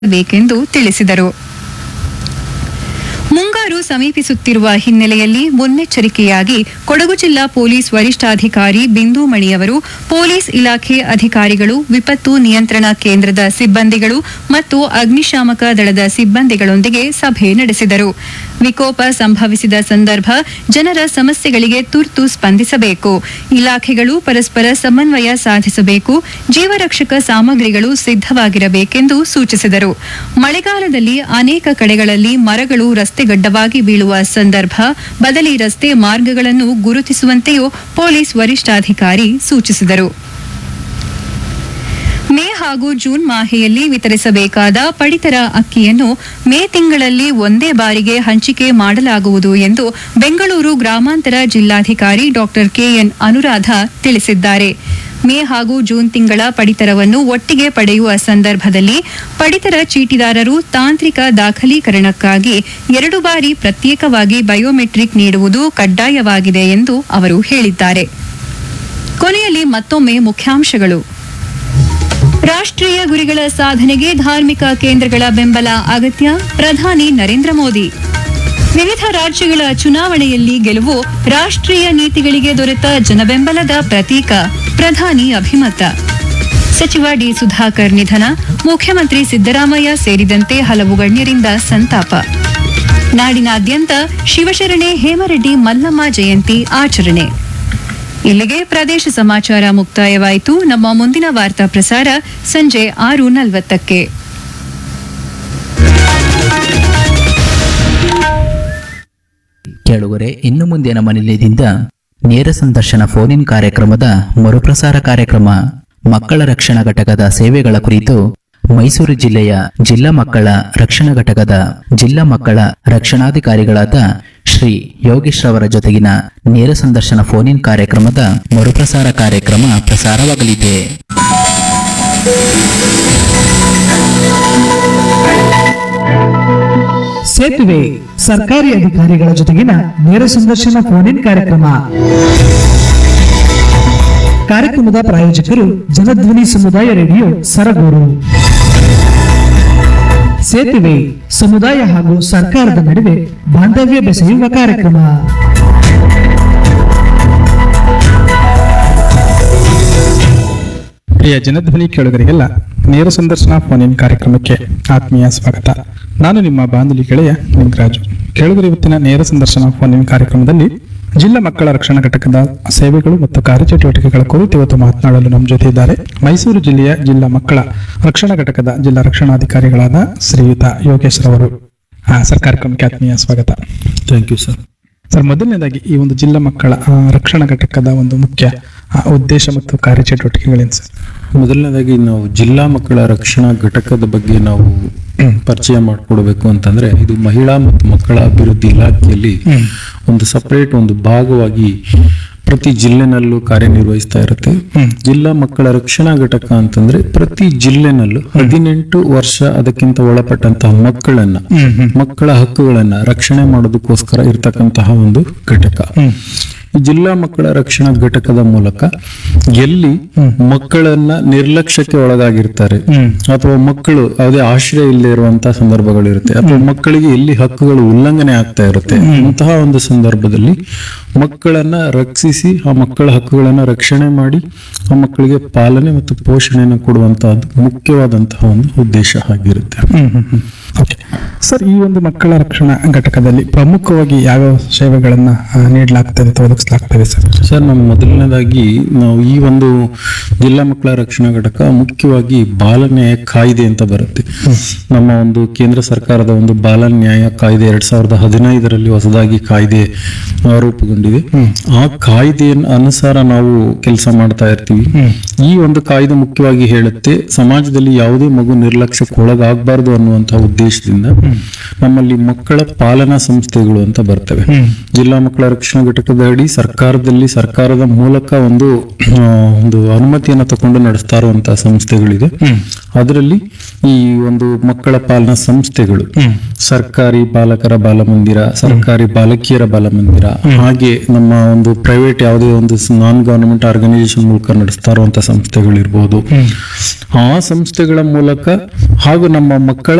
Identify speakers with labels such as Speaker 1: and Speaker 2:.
Speaker 1: ಬೇಕೆಂದು ತಿಳಿಸಿದರು ಮುಂಗಾರು ಸಮೀಪಿಸುತ್ತಿರುವ ಹಿನ್ನೆಲೆಯಲ್ಲಿ ಮುನ್ನೆಚ್ಚರಿಕೆಯಾಗಿ ಕೊಡಗು ಜಿಲ್ಲಾ ಪೊಲೀಸ್ ವರಿಷ್ಠಾಧಿಕಾರಿ ಬಿಂದು ಮಣಿಯವರು ಪೊಲೀಸ್ ಇಲಾಖೆ ಅಧಿಕಾರಿಗಳು ವಿಪತ್ತು ನಿಯಂತ್ರಣ ಕೇಂದ್ರದ ಸಿಬ್ಬಂದಿಗಳು ಮತ್ತು ಅಗ್ನಿಶಾಮಕ ದಳದ ಸಿಬ್ಬಂದಿಗಳೊಂದಿಗೆ ಸಭೆ ನಡೆಸಿದರು ವಿಕೋಪ ಸಂಭವಿಸಿದ ಸಂದರ್ಭ ಜನರ ಸಮಸ್ಯೆಗಳಿಗೆ ತುರ್ತು ಸ್ಪಂದಿಸಬೇಕು ಇಲಾಖೆಗಳು ಪರಸ್ಪರ ಸಮನ್ವಯ ಸಾಧಿಸಬೇಕು ಜೀವರಕ್ಷಕ ಸಾಮಗ್ರಿಗಳು ಸಿದ್ಧವಾಗಿರಬೇಕೆಂದು ಸೂಚಿಸಿದರು ಮಳೆಗಾಲದಲ್ಲಿ ಅನೇಕ ಕಡೆಗಳಲ್ಲಿ ಮರಗಳು ರಸ್ತೆಗಡ್ಡವಾಗಿ ಬೀಳುವ ಸಂದರ್ಭ ಬದಲಿ ರಸ್ತೆ ಮಾರ್ಗಗಳನ್ನು ಗುರುತಿಸುವಂತೆಯೂ ಪೊಲೀಸ್ ವರಿಷ್ಠಾಧಿಕಾರಿ ಸೂಚಿಸಿದರು ಮೇ ಹಾಗೂ ಜೂನ್ ಮಾಹೆಯಲ್ಲಿ ವಿತರಿಸಬೇಕಾದ ಪಡಿತರ ಅಕ್ಕಿಯನ್ನು ಮೇ ತಿಂಗಳಲ್ಲಿ ಒಂದೇ ಬಾರಿಗೆ ಹಂಚಿಕೆ ಮಾಡಲಾಗುವುದು ಎಂದು ಬೆಂಗಳೂರು ಗ್ರಾಮಾಂತರ ಜಿಲ್ಲಾಧಿಕಾರಿ ಡಾ ಕೆಎನ್ ಅನುರಾಧ ತಿಳಿಸಿದ್ದಾರೆ ಮೇ ಹಾಗೂ ಜೂನ್ ತಿಂಗಳ ಪಡಿತರವನ್ನು ಒಟ್ಟಿಗೆ ಪಡೆಯುವ ಸಂದರ್ಭದಲ್ಲಿ ಪಡಿತರ ಚೀಟಿದಾರರು ತಾಂತ್ರಿಕ ದಾಖಲೀಕರಣಕ್ಕಾಗಿ ಎರಡು ಬಾರಿ ಪ್ರತ್ಯೇಕವಾಗಿ ಬಯೋಮೆಟ್ರಿಕ್ ನೀಡುವುದು ಕಡ್ಡಾಯವಾಗಿದೆ ಎಂದು ಅವರು ಹೇಳಿದ್ದಾರೆ ಕೊನೆಯಲ್ಲಿ ಮತ್ತೊಮ್ಮೆ ಮುಖ್ಯಾಂಶಗಳು ರಾಷ್ಟ್ರೀಯ ಗುರಿಗಳ ಸಾಧನೆಗೆ ಧಾರ್ಮಿಕ ಕೇಂದ್ರಗಳ ಬೆಂಬಲ ಅಗತ್ಯ ಪ್ರಧಾನಿ ನರೇಂದ್ರ ಮೋದಿ ವಿವಿಧ ರಾಜ್ಯಗಳ ಚುನಾವಣೆಯಲ್ಲಿ ಗೆಲುವು ರಾಷ್ಟ್ರೀಯ ನೀತಿಗಳಿಗೆ ದೊರೆತ ಜನಬೆಂಬಲದ ಪ್ರತೀಕ ಪ್ರಧಾನಿ ಅಭಿಮತ ಸಚಿವ ಡಿ ಸುಧಾಕರ್ ನಿಧನ ಮುಖ್ಯಮಂತ್ರಿ ಸಿದ್ದರಾಮಯ್ಯ ಸೇರಿದಂತೆ ಹಲವು ಗಣ್ಯರಿಂದ ಸಂತಾಪ ನಾಡಿನಾದ್ಯಂತ ಶಿವಶರಣೆ ಹೇಮರೆಡ್ಡಿ ಮಲ್ಲಮ್ಮ ಜಯಂತಿ ಆಚರಣೆ ಇಲ್ಲಿಗೆ ಪ್ರದೇಶ ಸಮಾಚಾರ ಮುಕ್ತಾಯವಾಯಿತು ನಮ್ಮ ಮುಂದಿನ ವಾರ್ತಾ ಪ್ರಸಾರ ಸಂಜೆ ಆರು ನಲವತ್ತಕ್ಕೆ
Speaker 2: ಕೇಳುವರೆ ಇನ್ನು ಮುಂದೆ ನಮ್ಮ ನಿಲಯದಿಂದ ನೇರ ಸಂದರ್ಶನ ಫೋನ್ ಇನ್ ಕಾರ್ಯಕ್ರಮದ ಮರುಪ್ರಸಾರ ಕಾರ್ಯಕ್ರಮ ಮಕ್ಕಳ ರಕ್ಷಣಾ ಘಟಕದ ಸೇವೆಗಳ ಕುರಿತು ಮೈಸೂರು ಜಿಲ್ಲೆಯ ಜಿಲ್ಲಾ ಮಕ್ಕಳ ರಕ್ಷಣಾ ಘಟಕದ ಜಿಲ್ಲಾ ಮಕ್ಕಳ ರಕ್ಷಣಾಧಿಕಾರಿಗಳಾದ ಶ್ರೀ ಯೋಗೇಶ್ ರವರ ಜೊತೆಗಿನ ನೇರ ಸಂದರ್ಶನ ಫೋನ್ ಇನ್ ಕಾರ್ಯಕ್ರಮದ ಮರುಪ್ರಸಾರ ಕಾರ್ಯಕ್ರಮ ಪ್ರಸಾರವಾಗಲಿದೆ
Speaker 3: ಸೇತುವೆ ಸರ್ಕಾರಿ ಅಧಿಕಾರಿಗಳ ಜೊತೆಗಿನ ನೇರ ಸಂದರ್ಶನ ಫೋನ್ ಇನ್ ಕಾರ್ಯಕ್ರಮ ಕಾರ್ಯಕ್ರಮದ ಪ್ರಾಯೋಜಕರು ಜನಧ್ವನಿ ಸಮುದಾಯ ರೇಡಿಯೋ ಸರಗೂರು ಸೇತುವೆ ಸಮುದಾಯ ಹಾಗೂ ಸರ್ಕಾರದ ನಡುವೆ ಬಾಂಧವ್ಯ ಬೆಸೆಯುವ ಕಾರ್ಯಕ್ರಮ
Speaker 4: ಪ್ರಿಯ ಜನಧ್ವನಿ ಕೇಳುಗರಿಗೆಲ್ಲ ನೇರ ಸಂದರ್ಶನ ಫೋನ್ ಇನ್ ಕಾರ್ಯಕ್ರಮಕ್ಕೆ ಆತ್ಮೀಯ ಸ್ವಾಗತ ನಾನು ನಿಮ್ಮ ಬಾಂಧಲಿ ಗೆಳೆಯ ನಿಂಗರಾಜು ಕೇಳುಗರು ಇವತ್ತಿನ ನೇರ ಸಂದರ್ಶನ ಫೋನ್ ಇನ್ ಕಾರ್ಯಕ್ರಮದಲ್ಲಿ ಜಿಲ್ಲಾ ಮಕ್ಕಳ ರಕ್ಷಣಾ ಘಟಕದ ಸೇವೆಗಳು ಮತ್ತು ಕಾರ್ಯಚಟುವಟಿಕೆಗಳ ಕುರಿತು ಇವತ್ತು ಮಾತನಾಡಲು ನಮ್ಮ ಜೊತೆ ಇದ್ದಾರೆ ಮೈಸೂರು ಜಿಲ್ಲೆಯ ಜಿಲ್ಲಾ ಮಕ್ಕಳ ರಕ್ಷಣಾ ಘಟಕದ ಜಿಲ್ಲಾ ರಕ್ಷಣಾಧಿಕಾರಿಗಳಾದ ಶ್ರೀಯುತ ಯೋಗೇಶ್ ರವರು ಆ, ಸರ್ ಕಾರ್ಯಕ್ರಮಕ್ಕೆ ಆತ್ಮೀಯ ಸ್ವಾಗತ
Speaker 5: ಥ್ಯಾಂಕ್ ಯು ಸರ್
Speaker 4: ಸರ್ ಮೊದಲನೇದಾಗಿ ಈ ಒಂದು ಜಿಲ್ಲಾ ಮಕ್ಕಳ ಆ, ರಕ್ಷಣಾ ಘಟಕದ ಒಂದು ಮುಖ್ಯ ಆ, ಉದ್ದೇಶ ಮತ್ತು ಕಾರ್ಯಚಟುವಟಿಕೆಗಳೇನು ಸರ್
Speaker 5: ಮೊದಲನೇದಾಗಿ ನಾವು ಜಿಲ್ಲಾ ಮಕ್ಕಳ ರಕ್ಷಣಾ ಘಟಕದ ಬಗ್ಗೆ ನಾವು ಪರಿಚಯ ಮಾಡಿಕೊಡ್ಬೇಕು ಅಂತಂದ್ರೆ ಇದು ಮಹಿಳಾ ಮತ್ತು ಮಕ್ಕಳ ಅಭಿವೃದ್ಧಿ ಇಲಾಖೆಯಲ್ಲಿ ಒಂದು ಸಪರೇಟ್ ಒಂದು ಭಾಗವಾಗಿ ಪ್ರತಿ ಜಿಲ್ಲೆನಲ್ಲೂ ಕಾರ್ಯನಿರ್ವಹಿಸ್ತಾ ಇರುತ್ತೆ ಜಿಲ್ಲಾ ಮಕ್ಕಳ ರಕ್ಷಣಾ ಘಟಕ ಅಂತಂದ್ರೆ ಪ್ರತಿ ಜಿಲ್ಲೆನಲ್ಲೂ ಹದಿನೆಂಟು ವರ್ಷ ಅದಕ್ಕಿಂತ ಒಳಪಟ್ಟಂತಹ ಮಕ್ಕಳನ್ನ ಮಕ್ಕಳ ಹಕ್ಕುಗಳನ್ನ ರಕ್ಷಣೆ ಮಾಡೋದಕ್ಕೋಸ್ಕರ ಇರ್ತಕ್ಕಂತಹ ಒಂದು ಘಟಕ ಈ ಜಿಲ್ಲಾ ಮಕ್ಕಳ ರಕ್ಷಣಾ ಘಟಕದ ಮೂಲಕ ಎಲ್ಲಿ ಮಕ್ಕಳನ್ನ ನಿರ್ಲಕ್ಷ್ಯಕ್ಕೆ ಒಳಗಾಗಿರ್ತಾರೆ ಅಥವಾ ಮಕ್ಕಳು ಯಾವುದೇ ಆಶ್ರಯ ಇಲ್ಲದೆ ಇರುವಂತಹ ಸಂದರ್ಭಗಳಿರುತ್ತೆ ಅಥವಾ ಮಕ್ಕಳಿಗೆ ಎಲ್ಲಿ ಹಕ್ಕುಗಳು ಉಲ್ಲಂಘನೆ ಆಗ್ತಾ ಇರುತ್ತೆ ಅಂತಹ ಒಂದು ಸಂದರ್ಭದಲ್ಲಿ ಮಕ್ಕಳನ್ನ ರಕ್ಷಿಸಿ ಆ ಮಕ್ಕಳ ಹಕ್ಕುಗಳನ್ನ ರಕ್ಷಣೆ ಮಾಡಿ ಆ ಮಕ್ಕಳಿಗೆ ಪಾಲನೆ ಮತ್ತು ಪೋಷಣೆಯನ್ನು ಕೊಡುವಂತಹದ್ದು ಮುಖ್ಯವಾದಂತಹ ಒಂದು ಉದ್ದೇಶ ಆಗಿರುತ್ತೆ
Speaker 4: ಓಕೆ ಸರ್ ಈ ಒಂದು ಮಕ್ಕಳ ರಕ್ಷಣಾ ಘಟಕದಲ್ಲಿ ಪ್ರಮುಖವಾಗಿ ಯಾವ್ಯಾವ ಸೇವೆಗಳನ್ನ ಆ, ನೀಡಲಾಗ್ತದೆ ಅಥವಾ ಒದಗಿಸಲಾಗ್ತದೆ ಸರ್
Speaker 5: ಸರ್ ನಮ್ಮ ಮೊದಲನೇದಾಗಿ ನಾವು ಈ ಒಂದು ಜಿಲ್ಲಾ ಮಕ್ಕಳ ರಕ್ಷಣಾ ಘಟಕ ಮುಖ್ಯವಾಗಿ ಬಾಲ ನ್ಯಾಯ ಕಾಯ್ದೆ ಅಂತ ಬರುತ್ತೆ ನಮ್ಮ ಒಂದು ಕೇಂದ್ರ ಸರ್ಕಾರದ ಒಂದು ಬಾಲ ನ್ಯಾಯ ಕಾಯ್ದೆ ಎರಡ್ ಸಾವಿರದ ಹದಿನೈದರಲ್ಲಿ ಹೊಸದಾಗಿ ಕಾಯ್ದೆ ಆ, ರೂಪುಗೊಂಡಿದೆ ಆ ಕಾಯ್ದೆಯ ಅನುಸಾರ ನಾವು ಕೆಲಸ ಮಾಡ್ತಾ ಇರ್ತೀವಿ ಈ ಒಂದು ಕಾಯ್ದೆ ಮುಖ್ಯವಾಗಿ ಹೇಳುತ್ತೆ ಸಮಾಜದಲ್ಲಿ ಯಾವುದೇ ಮಗು ನಿರ್ಲಕ್ಷ್ಯಕ್ಕೆ ಒಳಗಾಗಬಾರ್ದು ಅನ್ನುವಂತಹ ಉದ್ದೇಶದಿಂದ ನಮ್ಮಲ್ಲಿ ಮಕ್ಕಳ ಪಾಲನಾ ಸಂಸ್ಥೆಗಳು ಅಂತ ಬರ್ತವೆ ಜಿಲ್ಲಾ ಮಕ್ಕಳ ರಕ್ಷಣಾ ಘಟಕದ ಅಡಿ ಸರ್ಕಾರದಲ್ಲಿ ಸರ್ಕಾರದ ಮೂಲಕ ಒಂದು ಆ, ಒಂದು ಅನುಮತಿಯನ್ನು ತಗೊಂಡು ನಡೆಸ್ತಾ ಇರುವಂತಹ ಸಂಸ್ಥೆಗಳಿದೆ ಅದರಲ್ಲಿ ಈ ಒಂದು ಮಕ್ಕಳ ಪಾಲನಾ ಸಂಸ್ಥೆಗಳು ಸರ್ಕಾರಿ ಬಾಲಕರ ಬಾಲಮಂದಿರ ಸರ್ಕಾರಿ ಬಾಲಕಿಯರ ಬಾಲಮಂದಿರ ಹಾಗೆ ನಮ್ಮ ಒಂದು ಪ್ರೈವೇಟ್ ಯಾವುದೇ ಒಂದು ನಾನ್ ಗವರ್ನಮೆಂಟ್ ಆರ್ಗನೈಸೇಷನ್ ಮೂಲಕ ನಡೆಸ್ತಾ ಇರುವಂತಹ ಸಂಸ್ಥೆಗಳಿರ್ಬೋದು ಆ ಸಂಸ್ಥೆಗಳ ಮೂಲಕ ಹಾಗೂ ನಮ್ಮ ಮಕ್ಕಳ